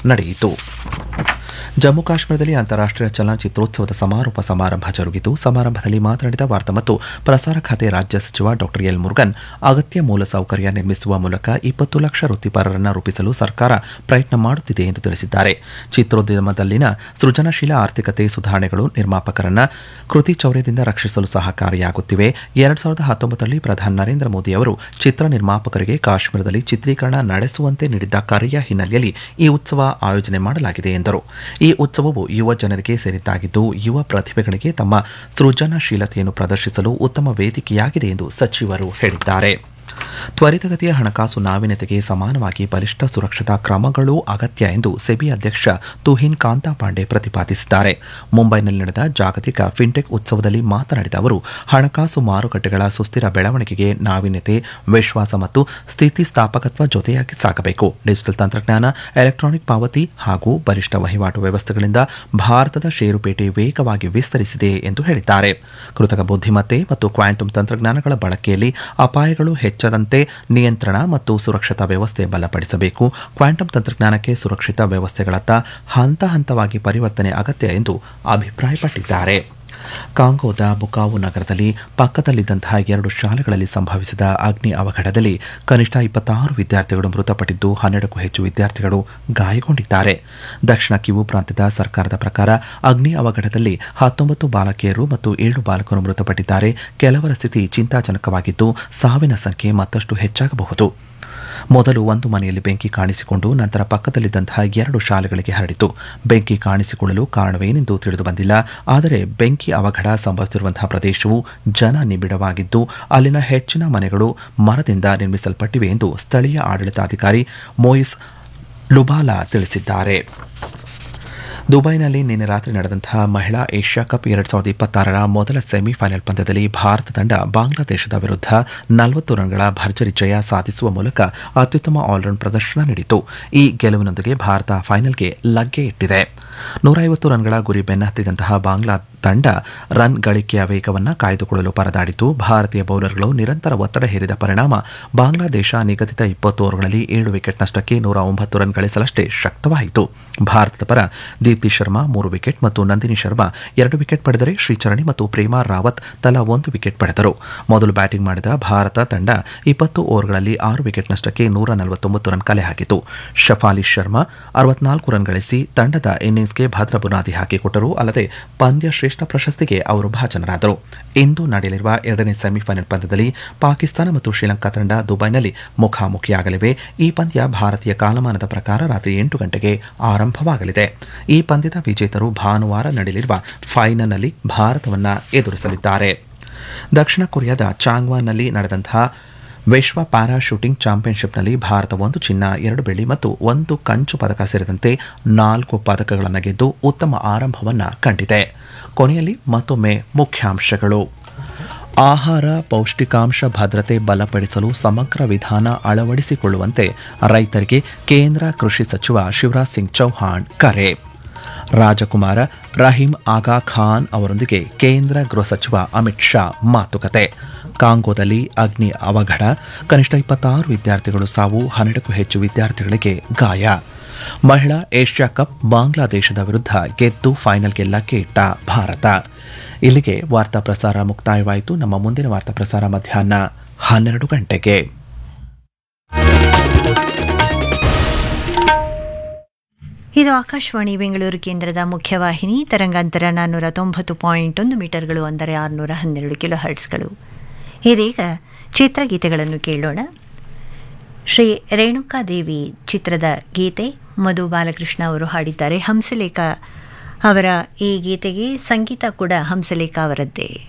ನಡೆಯಿತು ಜಮ್ಮು ಕಾಶ್ಮೀರದಲ್ಲಿ ಅಂತಾರಾಷ್ಟೀಯ ಚಲನಚಿತ್ರೋತ್ಸವದ ಸಮಾರೋಪ ಸಮಾರಂಭ ಜರುಗಿತು ಸಮಾರಂಭದಲ್ಲಿ ಮಾತನಾಡಿದ ವಾರ್ತಾ ಮತ್ತು ಪ್ರಸಾರ ಖಾತೆ ರಾಜ್ಯ ಸಚಿವ ಡಾ ಎಲ್ ಮುರುಗನ್ ಅಗತ್ಯ ಮೂಲಸೌಕರ್ಯ ನಿರ್ಮಿಸುವ ಮೂಲಕ ಇಪ್ಪತ್ತು ಲಕ್ಷ ವೃತ್ತಿಪರರನ್ನು ರೂಪಿಸಲು ಸರ್ಕಾರ ಪ್ರಯತ್ನ ಮಾಡುತ್ತಿದೆ ಎಂದು ತಿಳಿಸಿದ್ದಾರೆ ಚಿತ್ರೋದ್ಯಮದಲ್ಲಿನ ಸೃಜನಶೀಲ ಆರ್ಥಿಕತೆ ಸುಧಾರಣೆಗಳು ನಿರ್ಮಾಪಕರನ್ನ ಕೃತಿ ಚೌರ್ಯದಿಂದ ರಕ್ಷಿಸಲು ಸಹಕಾರಿಯಾಗುತ್ತಿವೆ ಎರಡ್ ಸಾವಿರದ ಹತ್ತೊಂಬತ್ತರಲ್ಲಿ ಪ್ರಧಾನಿ ನರೇಂದ್ರ ಮೋದಿ ಅವರು ಚಿತ್ರ ನಿರ್ಮಾಪಕರಿಗೆ ಕಾಶ್ಮೀರದಲ್ಲಿ ಚಿತ್ರೀಕರಣ ನಡೆಸುವಂತೆ ನೀಡಿದ್ದ ಕರೆಯ ಹಿನ್ನೆಲೆಯಲ್ಲಿ ಈ ಉತ್ಸವ ಆಯೋಜನೆ ಮಾಡಲಾಗಿದೆ ಎಂದರು ಈ ಉತ್ಸವವು ಯುವ ಜನರಿಗೆ ಸೇರಿದ್ದಾಗಿದ್ದು ಯುವ ಪ್ರತಿಭೆಗಳಿಗೆ ತಮ್ಮ ಸೃಜನಶೀಲತೆಯನ್ನು ಪ್ರದರ್ಶಿಸಲು ಉತ್ತಮ ವೇದಿಕೆಯಾಗಿದೆ ಎಂದು ಸಚಿವರು ಹೇಳಿದ್ದಾರೆ ತ್ವರಿತಗತಿಯ ಹಣಕಾಸು ನಾವೀನ್ಯತೆಗೆ ಸಮಾನವಾಗಿ ಬಲಿಷ್ಠ ಸುರಕ್ಷತಾ ಕ್ರಮಗಳೂ ಅಗತ್ಯ ಎಂದು ಸೆಬಿ ಅಧ್ಯಕ್ಷ ತುಹಿನ್ ಕಾಂತಾ ಪಾಂಡೆ ಪ್ರತಿಪಾದಿಸಿದ್ದಾರೆ ಮುಂಬೈನಲ್ಲಿ ನಡೆದ ಜಾಗತಿಕ ಫಿನ್ಟೆಕ್ ಉತ್ಸವದಲ್ಲಿ ಮಾತನಾಡಿದ ಅವರು ಹಣಕಾಸು ಮಾರುಕಟ್ಟೆಗಳ ಸುಸ್ಥಿರ ಬೆಳವಣಿಗೆಗೆ ನಾವೀನ್ಯತೆ ವಿಶ್ವಾಸ ಮತ್ತು ಸ್ಥಿತಿಸ್ಥಾಪಕತ್ವ ಜೊತೆಯಾಗಿ ಸಾಗಬೇಕು ಡಿಜಿಟಲ್ ತಂತ್ರಜ್ಞಾನ ಎಲೆಕ್ಟ್ರಾನಿಕ್ ಪಾವತಿ ಹಾಗೂ ಬಲಿಷ್ಠ ವಹಿವಾಟು ವ್ಯವಸ್ಥೆಗಳಿಂದ ಭಾರತದ ಷೇರುಪೇಟೆ ವೇಗವಾಗಿ ವಿಸ್ತರಿಸಿದೆ ಎಂದು ಹೇಳಿದ್ದಾರೆ ಕೃತಕ ಬುದ್ಧಿಮತ್ತೆ ಮತ್ತು ಕ್ವಾಂಟಮ್ ತಂತ್ರಜ್ಞಾನಗಳ ಬಳಕೆಯಲ್ಲಿ ಅಪಾಯಗಳು ಹೆಚ್ಚದಂತೆ ನಿಯಂತ್ರಣ ಮತ್ತು ಸುರಕ್ಷತಾ ವ್ಯವಸ್ಥೆ ಬಲಪಡಿಸಬೇಕು ಕ್ವಾಂಟಮ್ ತಂತ್ರಜ್ಞಾನಕ್ಕೆ ಸುರಕ್ಷಿತ ವ್ಯವಸ್ಥೆಗಳತ್ತ ಹಂತ ಹಂತವಾಗಿ ಪರಿವರ್ತನೆ ಅಗತ್ಯ ಎಂದು ಅಭಿಪ್ರಾಯಪಟ್ಟಿದ್ದಾರೆ ಕಾಂಗೋದ ಬುಕಾವು ನಗರದಲ್ಲಿ ಪಕ್ಕದಲ್ಲಿದ್ದಂತಹ ಎರಡು ಶಾಲೆಗಳಲ್ಲಿ ಸಂಭವಿಸಿದ ಅಗ್ನಿ ಅವಘಡದಲ್ಲಿ ಕನಿಷ್ಠ ಇಪ್ಪತ್ತಾರು ವಿದ್ಯಾರ್ಥಿಗಳು ಮೃತಪಟ್ಟಿದ್ದು ಹನ್ನೆರಡಕ್ಕೂ ಹೆಚ್ಚು ವಿದ್ಯಾರ್ಥಿಗಳು ಗಾಯಗೊಂಡಿದ್ದಾರೆ ದಕ್ಷಿಣ ಕಿವು ಪ್ರಾಂತ್ಯದ ಸರ್ಕಾರದ ಪ್ರಕಾರ ಅಗ್ನಿ ಅವಘಡದಲ್ಲಿ ಹತ್ತೊಂಬತ್ತು ಬಾಲಕಿಯರು ಮತ್ತು ಏಳು ಬಾಲಕರು ಮೃತಪಟ್ಟಿದ್ದಾರೆ ಕೆಲವರ ಸ್ಥಿತಿ ಚಿಂತಾಜನಕವಾಗಿದ್ದು ಸಾವಿನ ಸಂಖ್ಯೆ ಮತ್ತಷ್ಟು ಹೆಚ್ಚಾಗಬಹುದು ಮೊದಲು ಒಂದು ಮನೆಯಲ್ಲಿ ಬೆಂಕಿ ಕಾಣಿಸಿಕೊಂಡು ನಂತರ ಪಕ್ಕದಲ್ಲಿದ್ದಂತಹ ಎರಡು ಶಾಲೆಗಳಿಗೆ ಹರಡಿತು ಬೆಂಕಿ ಕಾಣಿಸಿಕೊಳ್ಳಲು ಕಾರಣವೇನೆಂದು ತಿಳಿದು ಬಂದಿಲ್ಲ ಆದರೆ ಬೆಂಕಿ ಅವಘಡ ಸಂಭವಿಸಿರುವಂತಹ ಪ್ರದೇಶವು ಜನ ನಿಬಿಡವಾಗಿದ್ದು ಅಲ್ಲಿನ ಹೆಚ್ಚಿನ ಮನೆಗಳು ಮರದಿಂದ ನಿರ್ಮಿಸಲ್ಪಟ್ಟಿವೆ ಎಂದು ಸ್ಥಳೀಯ ಆಡಳಿತಾಧಿಕಾರಿ ಮೋಯಿಸ್ ಲುಬಾಲಾ ತಿಳಿಸಿದ್ದಾರೆ ದುಬೈನಲ್ಲಿ ನಿನ್ನೆ ರಾತ್ರಿ ನಡೆದಂತಹ ಮಹಿಳಾ ಏಷ್ಯಾ ಕಪ್ ಎರಡ್ ಸಾವಿರದ ಇಪ್ಪತ್ತಾರರ ಮೊದಲ ಸೆಮಿಫೈನಲ್ ಪಂದ್ಯದಲ್ಲಿ ಭಾರತ ತಂಡ ಬಾಂಗ್ಲಾದೇಶದ ವಿರುದ್ಧ ನಲವತ್ತು ರನ್ಗಳ ಭರ್ಜರಿ ಜಯ ಸಾಧಿಸುವ ಮೂಲಕ ಅತ್ಯುತ್ತಮ ಆಲ್ರೌಂಡ್ ಪ್ರದರ್ಶನ ನೀಡಿತು ಈ ಗೆಲುವಿನೊಂದಿಗೆ ಭಾರತ ಫೈನಲ್ಗೆ ಲಗ್ಗೆ ಇಟ್ಟಿದೆ ನೂರ ಐವತ್ತು ರನ್ಗಳ ಗುರಿ ಬೆನ್ನಹತ್ತಿದಂತಹ ಬಾಂಗ್ಲಾ ತಂಡ ರನ್ ಗಳಿಕೆಯ ವೇಗವನ್ನು ಕಾಯ್ದುಕೊಳ್ಳಲು ಪರದಾಡಿತು ಭಾರತೀಯ ಬೌಲರ್ಗಳು ನಿರಂತರ ಒತ್ತಡ ಹೇರಿದ ಪರಿಣಾಮ ಬಾಂಗ್ಲಾದೇಶ ನಿಗದಿತ ಇಪ್ಪತ್ತು ಓವರ್ಗಳಲ್ಲಿ ಏಳು ವಿಕೆಟ್ ನಷ್ಟಕ್ಕೆ ನೂರ ಒಂಬತ್ತು ರನ್ ಗಳಿಸಲಷ್ಟೇ ಶಕ್ತವಾಯಿತು ಭಾರತದ ಪರ ದೀಪ್ತಿ ಶರ್ಮಾ ಮೂರು ವಿಕೆಟ್ ಮತ್ತು ನಂದಿನಿ ಶರ್ಮಾ ಎರಡು ವಿಕೆಟ್ ಪಡೆದರೆ ಶ್ರೀಚರಣಿ ಮತ್ತು ಪ್ರೇಮಾ ರಾವತ್ ತಲಾ ಒಂದು ವಿಕೆಟ್ ಪಡೆದರು ಮೊದಲು ಬ್ಯಾಟಿಂಗ್ ಮಾಡಿದ ಭಾರತ ತಂಡ ಇಪ್ಪತ್ತು ಓವರ್ಗಳಲ್ಲಿ ಆರು ವಿಕೆಟ್ ನಷ್ಟಕ್ಕೆ ನೂರ ನಲವತ್ತೊಂಬತ್ತು ರನ್ ಕಲೆ ಹಾಕಿತು ಶಫಾಲಿ ಶರ್ಮಾ ಅರವತ್ನಾಲ್ಕು ರನ್ ಗಳಿಸಿ ತಂಡದ ಇನ್ನಿಂಗ್ಸ್ಗೆ ಭದ್ರ ಬುನಾದಿ ಹಾಕಿಕೊಟ್ಟರು ಅಲ್ಲದೆ ಪಂದ್ಯ ಶ್ರೇಷ್ಠ ಪ್ರಶಸ್ತಿಗೆ ಅವರು ಭಾಜನರಾದರು ಇಂದು ನಡೆಯಲಿರುವ ಎರಡನೇ ಸೆಮಿಫೈನಲ್ ಪಂದ್ಯದಲ್ಲಿ ಪಾಕಿಸ್ತಾನ ಮತ್ತು ಶ್ರೀಲಂಕಾ ತಂಡ ದುಬೈನಲ್ಲಿ ಮುಖಾಮುಖಿಯಾಗಲಿವೆ ಈ ಪಂದ್ಯ ಭಾರತೀಯ ಕಾಲಮಾನದ ಪ್ರಕಾರ ರಾತ್ರಿ ಎಂಟು ಗಂಟೆಗೆ ಆರಂಭವಾಗಲಿದೆ ಈ ಪಂದ್ಯದ ವಿಜೇತರು ಭಾನುವಾರ ನಡೆಯಲಿರುವ ಫೈನಲ್ನಲ್ಲಿ ಭಾರತವನ್ನು ಎದುರಿಸಲಿದ್ದಾರೆ ದಕ್ಷಿಣ ಕೊರಿಯಾದ ಚಾಂಗ್ವಾನ್ನಲ್ಲಿ ನಡೆದಂತಹ ವಿಶ್ವ ಪ್ಯಾರಾ ಶೂಟಿಂಗ್ ಚಾಂಪಿಯನ್ಶಿಪ್ನಲ್ಲಿ ಭಾರತ ಒಂದು ಚಿನ್ನ ಎರಡು ಬೆಳ್ಳಿ ಮತ್ತು ಒಂದು ಕಂಚು ಪದಕ ಸೇರಿದಂತೆ ನಾಲ್ಕು ಪದಕಗಳನ್ನು ಗೆದ್ದು ಉತ್ತಮ ಆರಂಭವನ್ನು ಕಂಡಿದೆ ಕೊನೆಯಲ್ಲಿ ಮತ್ತೊಮ್ಮೆ ಮುಖ್ಯಾಂಶಗಳು ಆಹಾರ ಪೌಷ್ಟಿಕಾಂಶ ಭದ್ರತೆ ಬಲಪಡಿಸಲು ಸಮಗ್ರ ವಿಧಾನ ಅಳವಡಿಸಿಕೊಳ್ಳುವಂತೆ ರೈತರಿಗೆ ಕೇಂದ್ರ ಕೃಷಿ ಸಚಿವ ಶಿವರಾಜ್ ಸಿಂಗ್ ಚೌಹಾಣ್ ಕರೆ ರಾಜಕುಮಾರ ರಹೀಂ ಆಗಾ ಖಾನ್ ಅವರೊಂದಿಗೆ ಕೇಂದ್ರ ಗೃಹ ಸಚಿವ ಅಮಿತ್ ಶಾ ಮಾತುಕತೆ ಕಾಂಗೋದಲ್ಲಿ ಅಗ್ನಿ ಅವಘಡ ಕನಿಷ್ಠ ಇಪ್ಪತ್ತಾರು ವಿದ್ಯಾರ್ಥಿಗಳು ಸಾವು ಹನ್ನೆರಡಕ್ಕೂ ಹೆಚ್ಚು ವಿದ್ಯಾರ್ಥಿಗಳಿಗೆ ಗಾಯ ಮಹಿಳಾ ಏಷ್ಯಾ ಕಪ್ ಬಾಂಗ್ಲಾದೇಶದ ವಿರುದ್ಧ ಗೆದ್ದು ಫೈನಲ್ಗೆ ಲಗ್ಗೆ ಇಟ್ಟ ಭಾರತ ಇಲ್ಲಿಗೆ ವಾರ್ತಾ ಪ್ರಸಾರ ಮುಕ್ತಾಯವಾಯಿತು ನಮ್ಮ ಮುಂದಿನ ವಾರ್ತಾ ಪ್ರಸಾರ ಮಧ್ಯಾಹ್ನ ಹನ್ನೆರಡು ಗಂಟೆಗೆ ಇದು ಆಕಾಶವಾಣಿ ಬೆಂಗಳೂರು ಕೇಂದ್ರದ ಮುಖ್ಯವಾಹಿನಿ ತರಂಗಾಂತರ ನಾನ್ನೂರ ತೊಂಬತ್ತು ಪಾಯಿಂಟ್ ಒಂದು ಮೀಟರ್ಗಳು ಅಂದರೆ ಆರುನೂರ ಹನ್ನೆರಡು ಕಿಲೋ ಹರ್ಟ್ಸ್ಗಳು ಇದೀಗ ಚಿತ್ರಗೀತೆಗಳನ್ನು ಕೇಳೋಣ ಶ್ರೀ ರೇಣುಕಾದೇವಿ ಚಿತ್ರದ ಗೀತೆ ಮಧು ಬಾಲಕೃಷ್ಣ ಅವರು ಹಾಡಿದ್ದಾರೆ ಹಂಸಲೇಖ ಅವರ ಈ ಗೀತೆಗೆ ಸಂಗೀತ ಕೂಡ ಹಂಸಲೇಖ ಅವರದ್ದೇ